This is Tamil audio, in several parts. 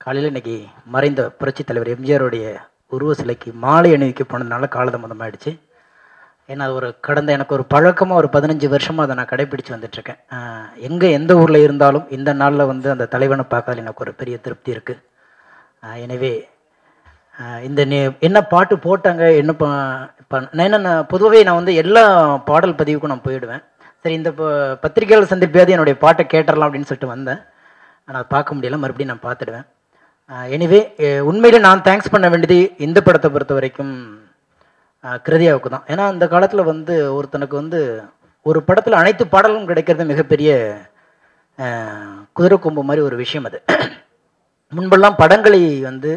காலையில் இன்னைக்கு மறைந்த புரட்சித் தலைவர் எம்ஜிஆருடைய உருவ சிலைக்கு மாலை அணிவிக்க போனதுனால காலதாமதமாயிடுச்சு ஏன்னா அது ஒரு கடந்த எனக்கு ஒரு பழக்கமாக ஒரு பதினஞ்சு வருஷமாக அதை நான் கடைப்பிடிச்சு வந்துட்டுருக்கேன் எங்கே எந்த ஊரில் இருந்தாலும் இந்த நாளில் வந்து அந்த தலைவனை பார்க்கறதுல எனக்கு ஒரு பெரிய திருப்தி இருக்குது எனவே ஆஹ் இந்த நே என்ன பாட்டு போட்டாங்க என்ன பா இப்போ நான் என்ன நான் பொதுவாகவே நான் வந்து எல்லா பாடல் பதிவுக்கும் நான் போயிடுவேன் சரி இந்த ப- பத்திரிகையாளர் சந்திப்பியாவது என்னுடைய பாட்டை கேட்டுறலாம் அப்படின்னு சொல்லிட்டு வந்தேன் ஆனால் அதை பார்க்க முடியல மறுபடியும் நான் பார்த்துடுவேன் எனிவே உண்மையிலே நான் தேங்க்ஸ் பண்ண வேண்டியது இந்த படத்தை பொறுத்த வரைக்கும் ஆஹ் கிருதியாவுக்கு தான் ஏன்னா அந்த காலத்தில் வந்து ஒருத்தனுக்கு வந்து ஒரு படத்தில் அனைத்து பாடலும் கிடைக்கிறது மிகப்பெரிய ஆஹ் குதிரை கொம்பு மாதிரி ஒரு விஷயம் அது முன்பெல்லாம் படங்களை வந்து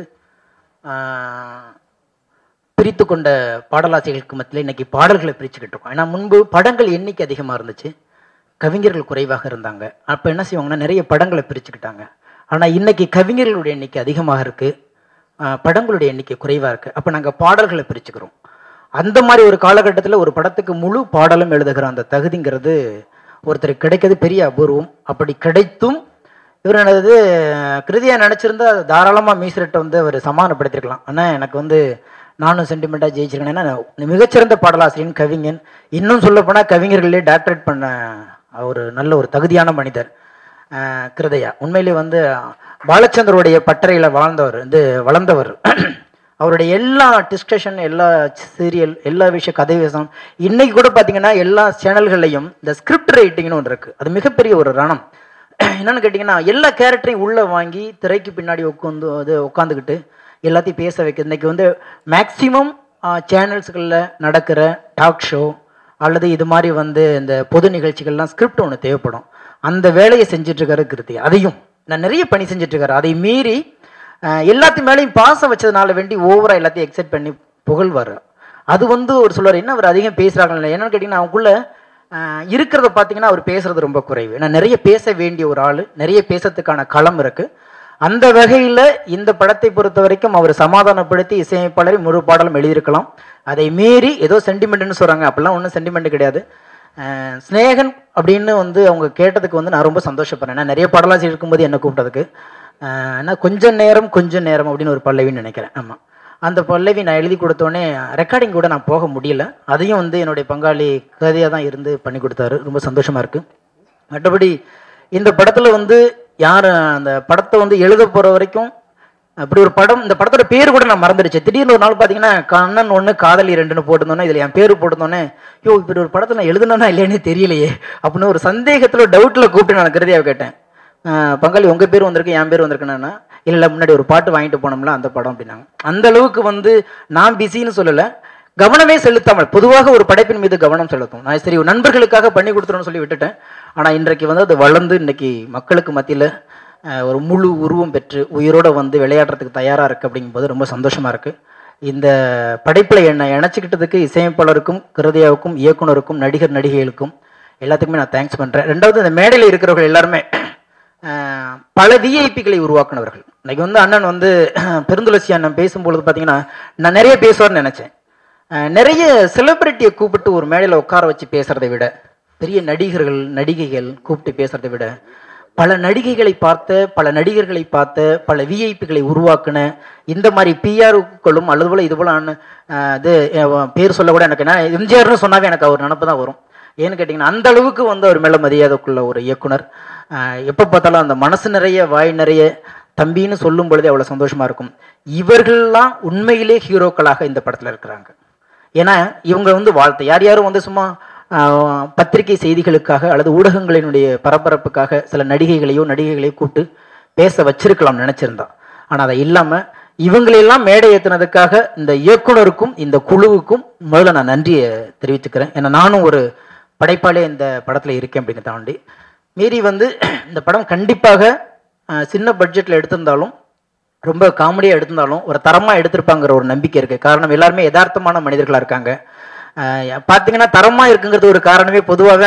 ஆஹ், பிரித்து கொண்ட பாடலாசிரியர்களுக்கு மத்தியில் இன்னைக்கு பாடல்களை பிரிச்சுக்கிட்டு இருக்கோம் ஏன்னா முன்பு படங்கள் எண்ணிக்கை அதிகமாக இருந்துச்சு கவிஞர்கள் குறைவாக இருந்தாங்க அப்போ என்ன செய்வாங்கன்னா நிறைய படங்களை பிரிச்சுக்கிட்டாங்க ஆனால் இன்னைக்கு கவிஞர்களுடைய எண்ணிக்கை அதிகமாக இருக்குது படங்களுடைய எண்ணிக்கை குறைவாக இருக்குது அப்போ நாங்கள் பாடல்களை பிரிச்சுக்கிறோம் அந்த மாதிரி ஒரு காலகட்டத்தில் ஒரு படத்துக்கு முழு பாடலும் எழுதுகிற அந்த தகுதிங்கிறது ஒருத்தருக்கு கிடைக்கிறது பெரிய அபூர்வம் அப்படி கிடைத்தும் இவர் என்னது கிருதியா நினச்சிருந்தா தாராளமாக மீசரட்டை வந்து அவர் சமாதானப்படுத்திருக்கலாம் ஆனால் எனக்கு வந்து நானும் சென்டிமெண்ட்டாக ஜெயிச்சிருக்கேன் ஏன்னா நான் மிகச்சிறந்த பாடலாசிரியன் கவிஞன் இன்னும் சொல்லப்போனால் கவிஞர்களே டாக்டரேட் பண்ண ஒரு நல்ல ஒரு தகுதியான மனிதர் அஹ் கிருதயா உண்மையிலே வந்து பாலச்சந்தருடைய பட்டறையில் வாழ்ந்தவர் வந்து வளர்ந்தவர் அவருடைய எல்லா டிஸ்கஷன் எல்லா சீரியல் எல்லா விஷய கதை விஷயம் இன்னைக்கு கூட பார்த்தீங்கன்னா எல்லா சேனல்கள்லையும் இந்த ஸ்கிரிப்ட் ரைட்டிங்னு ஒன்று இருக்குது அது மிகப்பெரிய ஒரு ரணம் என்னன்னு கேட்டிங்கன்னா எல்லா கேரக்டரையும் உள்ளே வாங்கி திரைக்கு பின்னாடி உட்காந்து அது உட்காந்துக்கிட்டு எல்லாத்தையும் பேச வைக்கிறது இன்னைக்கு வந்து மேக்சிமம் சேனல்ஸ்களில் நடக்கிற டாக் ஷோ அல்லது இது மாதிரி வந்து இந்த பொது நிகழ்ச்சிகள்லாம் ஸ்கிரிப்ட் ஒன்று தேவைப்படும் அந்த வேலையை செஞ்சுட்டு இருக்காரு கிருத்தி அதையும் நான் நிறைய பணி செஞ்சுட்டு இருக்காரு அதை மீறி அஹ், எல்லாத்து மேலேயும் பாசம் வச்சதுனால வேண்டி ஓவரா எல்லாத்தையும் எக்ஸைட் பண்ணி புகழ்வார் அது வந்து ஒரு சொல்லுவார் என்ன அவர் அதிகம் பேசுகிறாங்க என்னன்னு கேட்டிங்கன்னா அவங்களுக்குள்ள ஆஹ் இருக்கிறத பார்த்தீங்கன்னா அவர் பேசுறது ரொம்ப குறைவு ஏன்னா நிறைய பேச வேண்டிய ஒரு ஆள் நிறைய பேசுறதுக்கான களம் இருக்கு அந்த வகையில் இந்த படத்தை பொறுத்த வரைக்கும் அவர் சமாதானப்படுத்தி இசையமைப்பாளரை முழு பாடலும் எழுதியிருக்கலாம் அதை மீறி ஏதோ சென்டிமெண்ட்னு சொல்றாங்க அப்படிலாம் ஒன்றும் சென்டிமெண்ட் கிடையாது ஆஹ் ஸ்நேகன் அப்படின்னு வந்து அவங்க கேட்டதுக்கு வந்து நான் ரொம்ப சந்தோஷப்படுறேன் ஏன்னா நிறைய பாடலாசிரியர் இருக்கும்போது என்ன கூப்பிட்டதுக்கு ஆஹ் ஏன்னா கொஞ்ச நேரம் கொஞ்ச நேரம் அப்படின்னு ஒரு பல்லவின்னு நினைக்கிறேன் ஆமாம் அந்த பல்லவி நான் எழுதி கொடுத்தோடனே ரெக்கார்டிங் கூட நான் போக முடியல அதையும் வந்து என்னுடைய பங்காளி கதையாக தான் இருந்து பண்ணி கொடுத்தாரு ரொம்ப சந்தோஷமா இருக்கு மற்றபடி இந்த படத்தில் வந்து யார் அந்த படத்தை வந்து எழுத போகிற வரைக்கும் அப்படி ஒரு படம் இந்த படத்தோட பேர் கூட நான் மறந்துடுச்சு திடீர்னு ஒரு நாள் பார்த்தீங்கன்னா கண்ணன் ஒன்று காதலி ரெண்டுன்னு போட்டிருந்தோன்னே இதில் என் பேர் போட்டிருந்தோன்னே யோ இப்படி ஒரு படத்தில் நான் எழுதுனா இல்லையானே தெரியலையே அப்படின்னு ஒரு சந்தேகத்தில் டவுட்டில் கூப்பிட்டு நான் கருதியாக கேட்டேன் ஆஹ் பங்காளி உங்கள் பேர் வந்திருக்கு என் பேர் வந்திருக்குன்னா இல்லை முன்னாடி ஒரு பாட்டு வாங்கிட்டு போனோம்ல அந்த படம் அப்படின்னாங்க அந்த அளவுக்கு வந்து நான் பிஸின்னு சொல்லலை கவனமே செலுத்தாமல் பொதுவாக ஒரு படைப்பின் மீது கவனம் செலுத்தும் நான் சரி நண்பர்களுக்காக பண்ணி கொடுத்துருன்னு சொல்லி விட்டுட்டேன் ஆனால் இன்றைக்கு வந்து அது வளர்ந்து இன்னைக்கு மக்களுக்கு மத்தியில் ஒரு முழு உருவம் பெற்று உயிரோட வந்து விளையாடுறதுக்கு தயாராக இருக்கு அப்படிங்கும்போது ரொம்ப சந்தோஷமா இருக்கு இந்த படைப்பில் என்னை இணைச்சிக்கிட்டதுக்கு இசையமைப்பாளருக்கும் கிருதியாவுக்கும் இயக்குனருக்கும் நடிகர் நடிகைகளுக்கும் எல்லாத்துக்குமே நான் தேங்க்ஸ் பண்ணுறேன் ரெண்டாவது இந்த மேடையில் இருக்கிறவர்கள் எல்லாருமே அஹ், பல விஐபிகளை உருவாக்குனவர்கள் இன்னைக்கு வந்து அண்ணன் வந்து பெருந்துளசி அண்ணன் பேசும்பொழுது பார்த்தீங்கன்னா நான் நிறைய பேசுவார்னு நினச்சேன் அஹ், நிறைய செலிபிரிட்டியை கூப்பிட்டு ஒரு மேடையில் உட்கார வச்சு பேசுறதை விட பெரிய நடிகர்கள் நடிகைகள் கூப்பிட்டு பேசுறதை விட பல நடிகைகளை பார்த்த பல நடிகர்களை பார்த்த பல விஐபிகளை உருவாக்குன இந்த மாதிரி பிஆருக்களும் அல்லது போல இது போல அண்ணன், அஹ், இது அஹ், பேர் சொல்ல கூட எனக்கு என்ன எம்ஜிஆர்னு சொன்னாவே எனக்கு அவர் நினப்பு தான் வரும் ஏன்னு கேட்டிங்கன்னா அந்த அளவுக்கு வந்து அவர் மேல மரியாதைக்குள்ள ஒரு இயக்குனர் அஹ், எப்போ பார்த்தாலும் அந்த மனசு நிறைய வாய் நிறைய தம்பின்னு சொல்லும் பொழுதே அவ்வளோ சந்தோஷமா இருக்கும் இவர்கள்லாம் உண்மையிலே ஹீரோக்களாக இந்த படத்தில் இருக்கிறாங்க ஏன்னா இவங்க வந்து வாழ்த்து யார் யாரும் வந்து சும்மா ஆஹ், பத்திரிகை செய்திகளுக்காக அல்லது ஊடகங்களினுடைய பரபரப்புக்காக சில நடிகைகளையோ நடிகைகளையோ கூப்பிட்டு பேச வச்சிருக்கலாம் நினைச்சிருந்தா ஆனால் அதை இல்லாமல் இவங்களையெல்லாம் மேடை ஏற்றுனதுக்காக இந்த இயக்குனருக்கும் இந்த குழுவுக்கும் முதல்ல நான் நன்றியை தெரிவிச்சுக்கிறேன் ஏன்னா நானும் ஒரு படைப்பாளே இந்த படத்தில் இருக்கேன் அப்படின்னு தாண்டி மீறி வந்து இந்த படம் கண்டிப்பாக ஆஹ், சின்ன பட்ஜெட்டில் எடுத்திருந்தாலும் ரொம்ப காமெடியாக எடுத்திருந்தாலும் ஒரு தரமாக எடுத்திருப்பாங்கிற ஒரு நம்பிக்கை இருக்குது காரணம் எல்லாருமே யதார்த்தமான மனிதர்களாக இருக்காங்க ஆஹ் பார்த்தீங்கன்னா தரமாக இருக்குங்கிறது ஒரு காரணமே பொதுவாக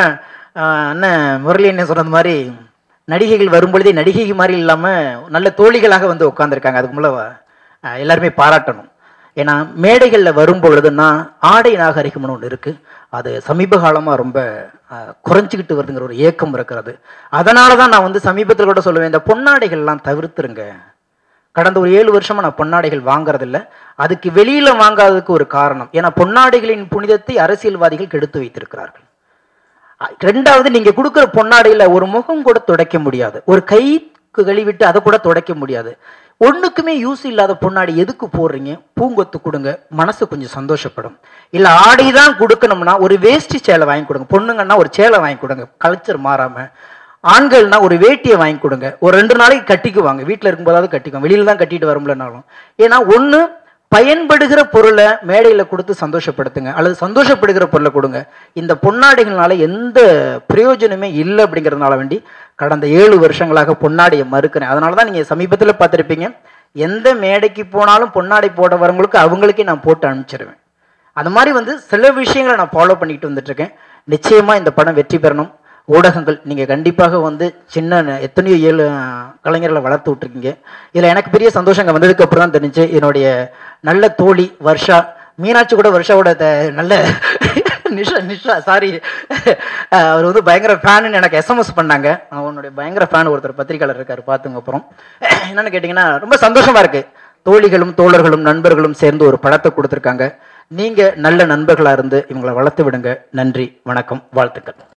அண்ணன் முரளி என்ன சொன்னது மாதிரி நடிகைகள் வரும்பொழுதே நடிகை மாதிரி இல்லாமல் நல்ல தோழிகளாக வந்து உட்காந்துருக்காங்க அதுக்கு முள்ள ஆஹ் எல்லாருமே பாராட்டணும் ஏன்னா மேடைகளில் வரும்பொழுதுன்னா ஆடை நாகரிகம்னு ஒன்று இருக்குது அது சமீப காலமாக ரொம்ப ஆஹ், குறைஞ்சிக்கிட்டு வருதுங்கிற ஒரு ஏக்கம் இருக்கிறது அதனால தான் நான் வந்து சமீபத்தில் கூட சொல்லுவேன் இந்த பொன்னாடைகள்லாம் தவிர்த்துருங்க கடந்த ஒரு ஏழு வருஷமா நான் பொன்னாடைகள் வாங்குறதில்ல அதுக்கு வெளியில வாங்காததுக்கு ஒரு காரணம் ஏன்னா பொன்னாடைகளின் புனிதத்தை அரசியல்வாதிகள் கெடுத்து வைத்திருக்கிறார்கள் அ- ரெண்டாவது நீங்க கொடுக்குற பொன்னாடையில ஒரு முகம் கூட துடைக்க முடியாது ஒரு கை கழுவிட்டு அதை கூட துடைக்க முடியாது ஒண்ணுக்குமே யூஸ் இல்லாத பொன்னாடி எதுக்கு போடுறீங்க பூங்கொத்து கொடுங்க மனசு கொஞ்சம் சந்தோஷப்படும் இல்ல ஆடை தான் கொடுக்கணும்னா ஒரு வேஷ்டி சேலை வாங்கி கொடுங்க பொண்ணுங்கன்னா ஒரு சேலை வாங்கி கொடுங்க கல்ச்சர் மாறாம ஆண்கள்னா ஒரு வேட்டியை வாங்கி கொடுங்க ஒரு ரெண்டு நாளைக்கு கட்டிக்குவாங்க வீட்டில் இருக்கும்போதாவது கட்டிக்குவாங்க வெளியில தான் கட்டிட்டு வரும்லனாலும் ஏன்னா ஒன்று பயன்படுகிற பொருளை மேடையில் கொடுத்து சந்தோஷப்படுத்துங்க அல்லது சந்தோஷப்படுகிற பொருளை கொடுங்க இந்த பொன்னாடைகள்னால எந்த பிரயோஜனமே இல்லை அப்படிங்கிறதுனால வேண்டி கடந்த ஏழு வருஷங்களாக பொன்னாடையை மறுக்கிறேன் அதனால தான் நீங்கள் சமீபத்தில் பார்த்துருப்பீங்க எந்த மேடைக்கு போனாலும் பொன்னாடை போட வரவங்களுக்கு அவங்களுக்கே நான் போட்டு அனுப்பிச்சிருவேன் அது மாதிரி வந்து சில விஷயங்களை நான் ஃபாலோ பண்ணிட்டு வந்துட்டு இருக்கேன் நிச்சயமா இந்த படம் வெற்றி பெறணும் ஊடகங்கள் நீங்க கண்டிப்பாக வந்து சின்ன ந- எத்தனையோ ஏழு அஹ், கலைஞர்களை வளர்த்து விட்டுருக்கீங்க இதுல எனக்கு பெரிய சந்தோஷம் அங்கே வந்ததுக்கு அப்புறம் தான் தெரிஞ்சு என்னுடைய நல்ல தோழி வர்ஷா மீனாட்சி கூட வர்ஷாவோட த- நல்ல நிஷா நிஷா சாரி அவர் வந்து பயங்கர ஃபேனுன்னு எனக்கு எஸ்எம்எஸ் பண்ணாங்க அவனுடைய பயங்கர ஃபேன் ஒருத்தர் பத்திரிக்கையாளர் இருக்காரு பார்த்துங்க அப்புறம் என்னன்னு கேட்டிங்கன்னா ரொம்ப சந்தோஷமா இருக்கு தோழிகளும் தோழர்களும் நண்பர்களும் சேர்ந்து ஒரு படத்தை கொடுத்துருக்காங்க நீங்க நல்ல நண்பர்களா இருந்து இவங்களை வளர்த்து விடுங்க நன்றி வணக்கம் வாழ்த்துக்கள்